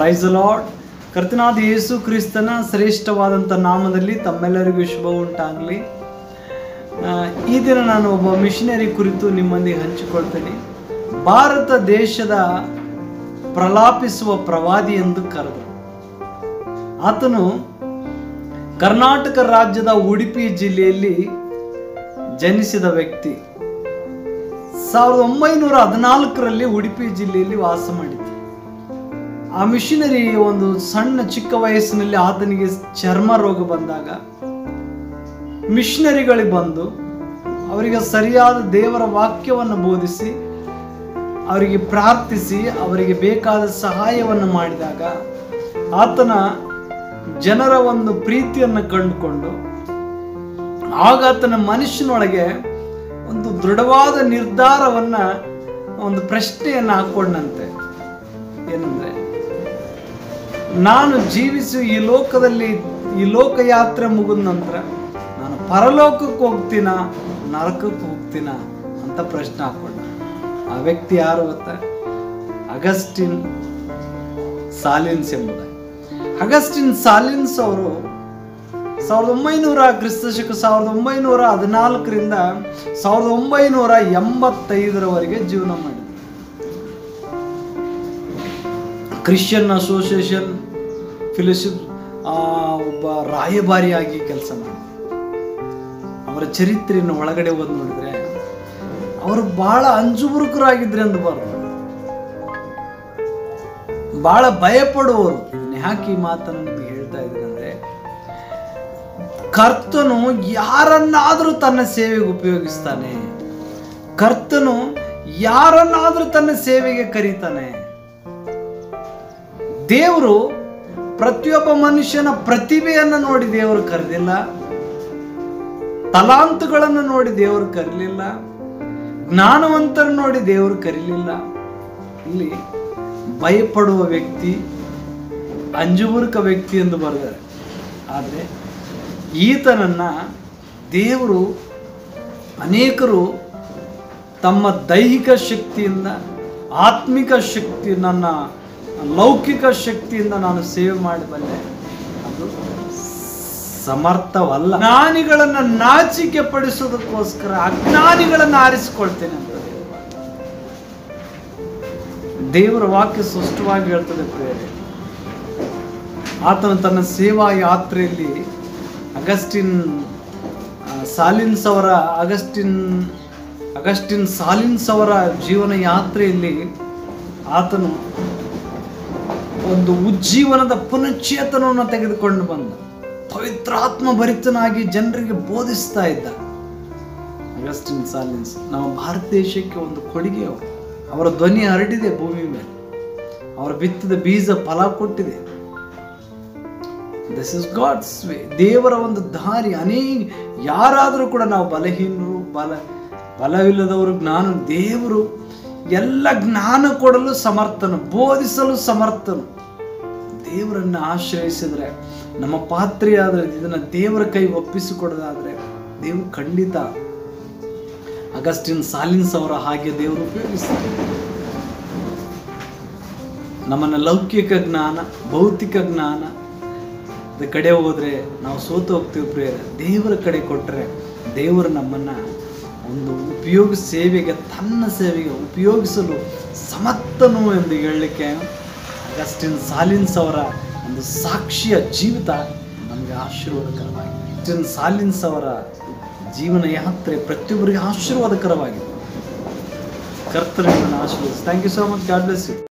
price lord ಕರ್ತನಾದ ಯೇಸು ಕ್ರಿಸ್ತನ ಶ್ರೇಷ್ಠವಾದಂಥ ನಾಮದಲ್ಲಿ ತಮ್ಮೆಲ್ಲರಿಗೂ ಶುಭ ಉಂಟಾಗಲಿ ಈ ದಿನ ನಾನು ಒಬ್ಬ ಮಿಷನರಿ ಕುರಿತು ನಿಮ್ಮೊಂದಿಗೆ ಹಂಚಿಕೊಳ್ತೇನೆ ಭಾರತ ದೇಶದ ಪ್ರಲಾಪಿಸುವ ಪ್ರವಾದಿ ಎಂದು ಕರೆದರು ಆತನು ಕರ್ನಾಟಕ ರಾಜ್ಯದ ಉಡುಪಿ ಜಿಲ್ಲೆಯಲ್ಲಿ ಜನಿಸಿದ ವ್ಯಕ್ತಿ ಸಾವಿರದ ಒಂಬೈನೂರ ಹದಿನಾಲ್ಕರಲ್ಲಿ ಉಡುಪಿ ಜಿಲ್ಲೆಯಲ್ಲಿ ವಾಸ ಮಾಡಿದ್ದ ಆ ಮಿಷನರಿ ಒಂದು ಸಣ್ಣ ಚಿಕ್ಕ ವಯಸ್ಸಿನಲ್ಲಿ ಆತನಿಗೆ ಚರ್ಮ ರೋಗ ಬಂದಾಗ ಮಿಷನರಿಗಳಿಗೆ ಬಂದು ಅವರಿಗೆ ಸರಿಯಾದ ದೇವರ ವಾಕ್ಯವನ್ನು ಬೋಧಿಸಿ ಅವರಿಗೆ ಪ್ರಾರ್ಥಿಸಿ ಅವರಿಗೆ ಬೇಕಾದ ಸಹಾಯವನ್ನು ಮಾಡಿದಾಗ ಆತನ ಜನರ ಒಂದು ಪ್ರೀತಿಯನ್ನು ಕಂಡುಕೊಂಡು ಆಗ ಆತನ ಮನುಷ್ಯನೊಳಗೆ ಒಂದು ದೃಢವಾದ ನಿರ್ಧಾರವನ್ನ ಒಂದು ಪ್ರಶ್ನೆಯನ್ನು ಹಾಕೊಂಡಂತೆ ಏನಂದ್ರೆ ನಾನು ಜೀವಿಸಿ ಈ ಲೋಕದಲ್ಲಿ ಈ ಲೋಕಯಾತ್ರೆ ಮುಗಿದ ನಂತರ ನಾನು ಪರಲೋಕಕ್ಕೆ ಹೋಗ್ತೀನ ನರಕಕ್ಕೆ ಹೋಗ್ತೀನ ಅಂತ ಪ್ರಶ್ನೆ ಹಾಕೊಂಡ ಆ ವ್ಯಕ್ತಿ ಯಾರು ಗೊತ್ತಾ ಅಗಸ್ಟಿನ್ ಸಾಲಿನ್ಸ್ ಎಂಬುದ ಅಗಸ್ಟಿನ್ ಸಾಲಿನ್ಸ್ ಅವರು ಸಾವಿರದ ಒಂಬೈನೂರ ಕ್ರಿಸ್ತಶಕ ಸಾವಿರದ ಒಂಬೈನೂರ ಹದಿನಾಲ್ಕರಿಂದ ಸಾವಿರದ ಒಂಬೈನೂರ ಎಂಬತ್ತೈದರವರೆಗೆ ಜೀವನ ಮಾಡಿದರು ಕ್ರಿಶ್ಚಿಯನ್ ಅಸೋಸಿಯೇಷನ್ ಫಿಲೋಶಿಪ್ ಒಬ್ಬ ರಾಯಭಾರಿಯಾಗಿ ಕೆಲಸ ಮಾಡಿ ಅವರ ಚರಿತ್ರೆಯನ್ನು ಒಳಗಡೆ ಓದಿ ನೋಡಿದ್ರೆ ಅವರು ಬಹಳ ಅಂಜುಬುರುಕರಾಗಿದ್ರೆ ಅಂದಬಾರ್ದು ಬಹಳ ಭಯಪಡುವವರು ಯಾಕೆ ಈ ಮಾತನ್ನು ನಿಮಗೆ ಹೇಳ್ತಾ ಇದ್ದೀನಿ ಅಂದ್ರೆ ಕರ್ತನು ಯಾರನ್ನಾದರೂ ತನ್ನ ಸೇವೆಗೆ ಉಪಯೋಗಿಸ್ತಾನೆ ಕರ್ತನು ಯಾರನ್ನಾದರೂ ತನ್ನ ಸೇವೆಗೆ ಕರೀತಾನೆ ದೇವರು ಪ್ರತಿಯೊಬ್ಬ ಮನುಷ್ಯನ ಪ್ರತಿಭೆಯನ್ನು ನೋಡಿ ದೇವರು ಕರೆದಿಲ್ಲ ತಲಾಂತುಗಳನ್ನು ನೋಡಿ ದೇವರು ಕರೀಲಿಲ್ಲ ಜ್ಞಾನವಂತರನ್ನು ನೋಡಿ ದೇವರು ಕರೀಲಿಲ್ಲ ಇಲ್ಲಿ ಭಯಪಡುವ ವ್ಯಕ್ತಿ ಅಂಜುಬುರುಕ ವ್ಯಕ್ತಿ ಎಂದು ಬರೆದಾರೆ ಆದರೆ ಈತನನ್ನ ದೇವರು ಅನೇಕರು ತಮ್ಮ ದೈಹಿಕ ಶಕ್ತಿಯಿಂದ ಆತ್ಮಿಕ ಶಕ್ತಿ ನನ್ನ ಲೌಕಿಕ ಶಕ್ತಿಯಿಂದ ನಾನು ಸೇವೆ ಮಾಡಬಲ್ಲೆ ಅದು ಸಮರ್ಥವಲ್ಲ ಜ್ಞಾನಿಗಳನ್ನ ನಾಚಿಕೆ ಪಡಿಸೋದಕ್ಕೋಸ್ಕರ ಅಜ್ಞಾನಿಗಳನ್ನ ಆರಿಸಿಕೊಳ್ತೇನೆ ಅಂತ ದೇವರ ವಾಕ್ಯ ಸ್ಪಷ್ಟವಾಗಿ ಹೇಳ್ತದೆ ಪ್ರೇರೆ ಆತನು ತನ್ನ ಸೇವಾ ಯಾತ್ರೆಯಲ್ಲಿ ಅಗಸ್ಟಿನ್ ಆ, ಸಾಲಿನ್ಸ್ ಅವರ ಅಗಸ್ಟಿನ್ ಅಗಸ್ಟಿನ್ ಸಾಲಿನ್ಸ್ ಅವರ ಜೀವನ ಯಾತ್ರೆಯಲ್ಲಿ ಆತನು ಒಂದು ಉಜ್ಜೀವನದ ಪುನಶ್ಚೇತನವನ್ನು ತೆಗೆದುಕೊಂಡು ಬಂದ ಪವಿತ್ರಾತ್ಮ ಭರಿತನಾಗಿ ಜನರಿಗೆ ಬೋಧಿಸ್ತಾ ಇದ್ದ ಅಗಸ್ಟಿನ್ ಸಾಲಿನ್ಸ್ ನಮ್ಮ ಭಾರತ ದೇಶಕ್ಕೆ ಒಂದು ಕೊಡುಗೆ ಅವರು ಅವರ ಧ್ವನಿ ಹರಡಿದೆ ಭೂಮಿ ಮೇಲೆ ಅವರ ಬಿತ್ತಿದ ಬೀಜ ಫಲ ಕೊಟ್ಟಿದೆ ದಿಸ್ ಇಸ್ ಗಾಡ್ಸ್ ವೇ ದೇವರ ಒಂದು ದಾರಿ ಅನೇಕ ಯಾರಾದರೂ ಕೂಡ ನಾವು ಬಲಹೀನರು ಬಲ ಬಲವಿಲ್ಲದವರು ಜ್ಞಾನ ದೇವರು ಎಲ್ಲ ಜ್ಞಾನ ಕೊಡಲು ಸಮರ್ಥನು ಬೋಧಿಸಲು ಸಮರ್ಥನು ದೇವರನ್ನು ಆಶ್ರಯಿಸಿದ್ರೆ ನಮ್ಮ ಪಾತ್ರೆಯಾದರೆ ಇದನ್ನ ದೇವರ ಕೈ ಒಪ್ಪಿಸಿಕೊಡೋದಾದ್ರೆ ದೇವರು ಖಂಡಿತ ಅಗಸ್ಟಿನ್ ಸಾಲಿನ್ಸ್ ಅವರ ಹಾಗೆ ದೇವರು ಉಪಯೋಗಿಸ್ತಾರೆ ನಮ್ಮನ್ನ ಲೌಕಿಕ ಜ್ಞಾನ ಭೌತಿಕ ಜ್ಞಾನ ಅದ್ರ ಕಡೆ ಹೋದ್ರೆ ನಾವು ಸೋತು ಹೋಗ್ತೀವಿ ಪ್ರಿಯರ ದೇವರ ಕಡೆ ಕೊಟ್ಟರೆ ದೇವರು ನಮ್ಮನ್ನ ಒಂದು ಉಪಯೋಗ ಸೇವೆಗೆ ತನ್ನ ಸೇವೆಗೆ ಉಪಯೋಗಿಸಲು ಸಮರ್ಥನು ಎಂದು ಹೇಳಲಿಕ್ಕೆ ಅಗಸ್ಟಿನ್ ಸಾಲಿನ್ಸ್ ಅವರ ಒಂದು ಸಾಕ್ಷಿಯ ಜೀವಿತ ನಮಗೆ ಆಶೀರ್ವಾದಕರವಾಗಿದೆ ಅಗಸ್ಟಿನ್ ಸಾಲಿನ್ಸ್ ಅವರ ಜೀವನ ಯಾತ್ರೆ ಪ್ರತಿಯೊಬ್ಬರಿಗೆ ಆಶೀರ್ವಾದಕರವಾಗಿದೆ ಕರ್ತನಿಗೆ ಆಶೀರ್ವಾದ thank you so much God bless you